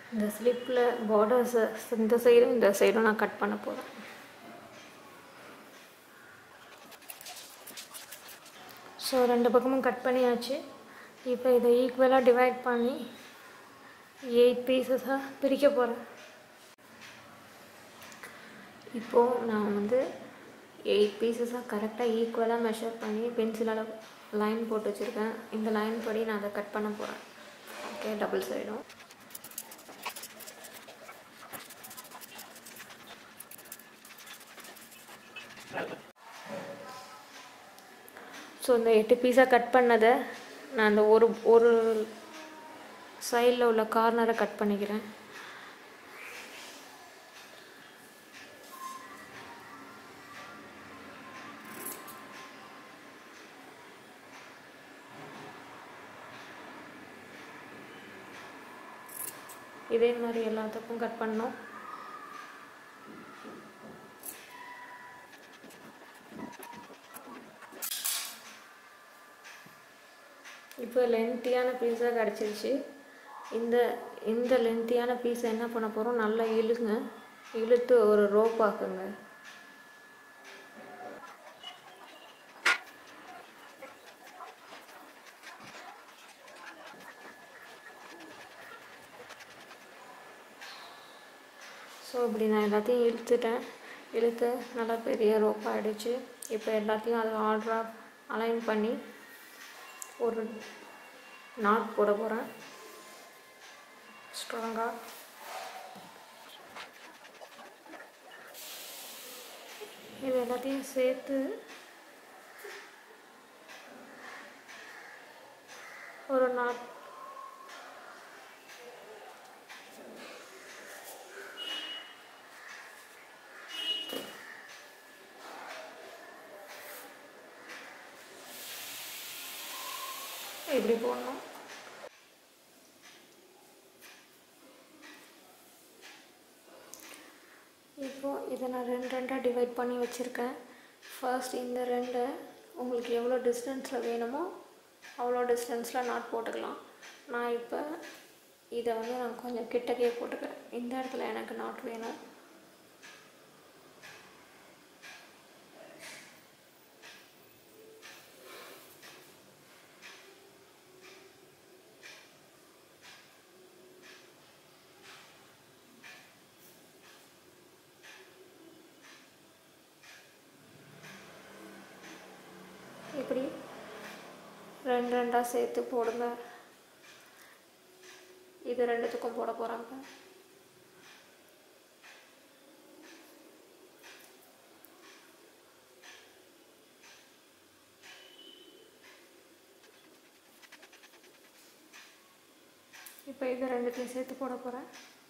இந்த ஸ்லிப்பில் பார்டர்ஸை இந்த சைடும் இந்த சைடும் நான் கட் பண்ண போகிறேன் ஸோ ரெண்டு பக்கமும் கட் பண்ணியாச்சு இப்போ இதை ஈக்குவலாக டிவைட் பண்ணி எயிட் பீசஸாக பிரிக்க போகிறேன் இப்போது நான் வந்து எயிட் பீசஸாக கரெக்டாக ஈக்குவலாக மெஷர் பண்ணி பென்சிலால் லைன் போட்டு வச்சுருக்கேன் இந்த லைன் படி நான் அதை கட் பண்ண போகிறேன் ஓகே டபுள் சைடும் ஸோ இந்த எட்டு பீஸாக கட் பண்ணதை நான் அந்த ஒரு ஒரு சைடில் உள்ள கார்னரை கட் பண்ணிக்கிறேன் இதே மாதிரி எல்லாத்துக்கும் கட் பண்ணோம் இப்போ லென்த்தியான பீஸாக கிடச்சிருச்சு இந்த இந்த லென்த்தியான பீஸை என்ன பண்ண போகிறோம் நல்லா இழுங்க இழுத்து ஒரு ரோப் ஆக்குங்க ஸோ இப்படி நான் எல்லாத்தையும் இழுத்துட்டேன் இழுத்து நல்லா பெரிய ரோப் ஆகிடுச்சு இப்போ எல்லாத்தையும் அதை ஆர்டராக அலைன் பண்ணி ஒரு நாட் போட போகிறேன் ஸ்ட்ராங்காக இது எல்லாத்தையும் சேர்த்து ஒரு நாட் இப்படி போடணும் இப்போது இதை நான் ரெண்டு ரெண்டாக டிவைட் பண்ணி வச்சுருக்கேன் ஃபர்ஸ்ட் இந்த ரெண்டை உங்களுக்கு எவ்வளோ டிஸ்டன்ஸில் வேணுமோ அவ்வளோ டிஸ்டன்ஸில் நாட் போட்டுக்கலாம் நான் இப்போ இதை வந்து நான் கொஞ்சம் கிட்டக்கே போட்டுக்கிறேன் இந்த இடத்துல எனக்கு நாட் வேணும் இப்படி ரெண்டு ரெண்டாக சேர்த்து போடுங்க இது ரெண்டுத்துக்கும் போட போகிறாங்க இப்போ இது ரெண்டுத்தையும் சேர்த்து போட போகிறேன்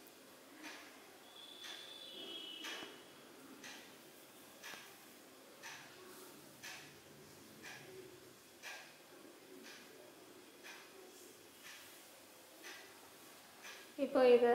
இப்போ இதை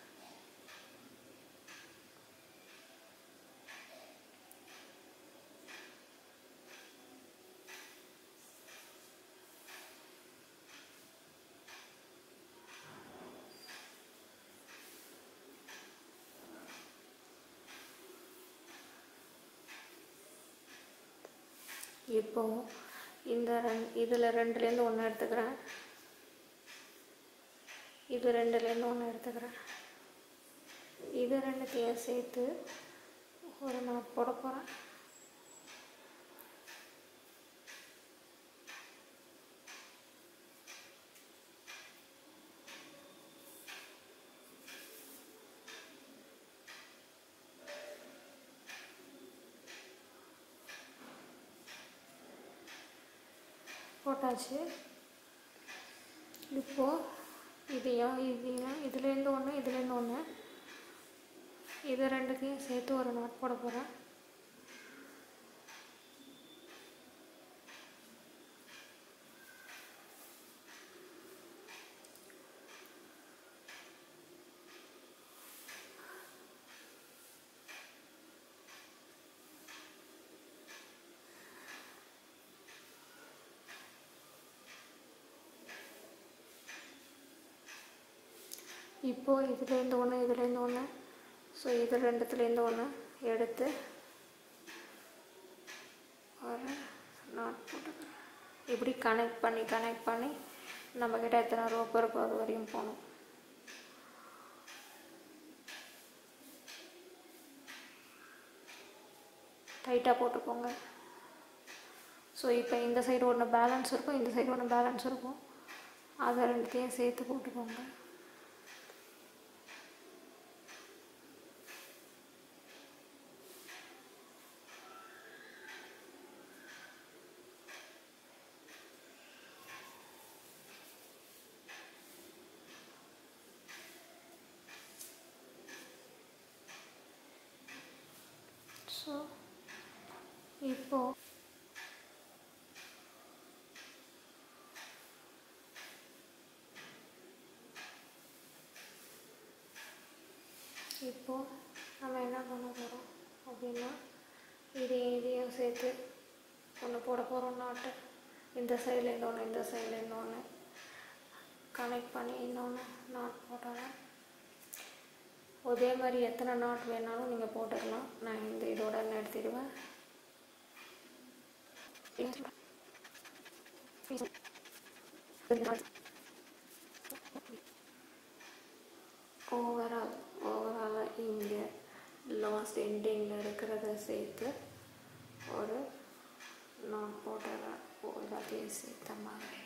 இப்போ இந்த ரெண் இதில் ரெண்டுலேருந்து ஒன்று எடுத்துக்கிறேன் இது ரெண்டுலேருந்து ஒன்று எடுத்துக்கிறேன் இது ரெண்டுத்தையும் சேர்த்து ஒரு நாட் போட போகிறேன் போட்டாச்சு இப்போது இதையும் இதையும் இதுலேருந்து ஒன்று இதுலேருந்து ஒன்று இது ரெண்டுத்தையும் சேர்த்து ஒரு நாட் போட போகிறேன் இப்போது இதுலேருந்து ஒன்று இதுலேருந்து ஒன்று ஸோ இது ரெண்டுத்துலேருந்து ஒன்று எடுத்து ஒரு நாட் போட்டுக்கிறேன் இப்படி கனெக்ட் பண்ணி கனெக்ட் பண்ணி நம்மக்கிட்ட எத்தனை ரோப் இருக்கோ அது வரையும் போகணும் டைட்டாக போட்டுக்கோங்க ஸோ இப்போ இந்த சைடு ஒன்று பேலன்ஸ் இருக்கும் இந்த சைடு ஒன்று பேலன்ஸ் இருக்கும் அதை ரெண்டுத்தையும் சேர்த்து போட்டுக்கோங்க ஸோ இப்போ இப்போ நம்ம என்ன பண்ண போகிறோம் அப்படின்னா இதையும் இதையும் சேர்த்து ஒன்று போட போகிறோம் நாட்டு இந்த சைட்லேருந்து ஒன்று இந்த சைட்லேருந்து ஒன்று கனெக்ட் பண்ணி இன்னொன்று நாட் போட்டலாம் அதே மாதிரி எத்தனை நாட் வேணாலும் நீங்கள் போட்டுக்கலாம் நான் இந்த இதோட நிறுத்திடுவேன் ஓவரால் ஓவராலாக இங்கே லாஸ்ட் எண்டிங்கில் இருக்கிறத சேர்த்து ஒரு நாட் போட்டுறேன் எல்லாத்தையும் சேர்த்த மாதிரி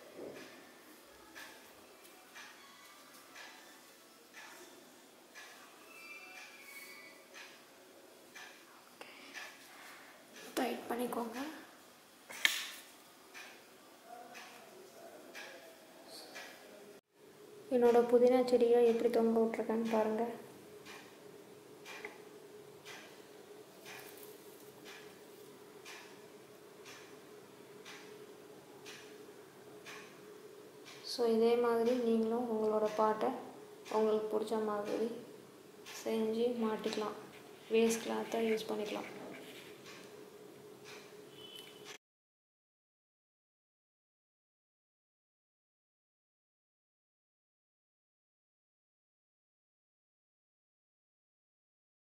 டைட் பண்ணிக்கோங்க என்னோட புதினா செடியை எப்படி தொங்க விட்ருக்கேன்னு பாருங்கள் ஸோ இதே மாதிரி நீங்களும் உங்களோட பாட்டை உங்களுக்கு பிடிச்ச மாதிரி செஞ்சு மாட்டிக்கலாம் வேஸ்ட் கிளாத்தை யூஸ் பண்ணிக்கலாம்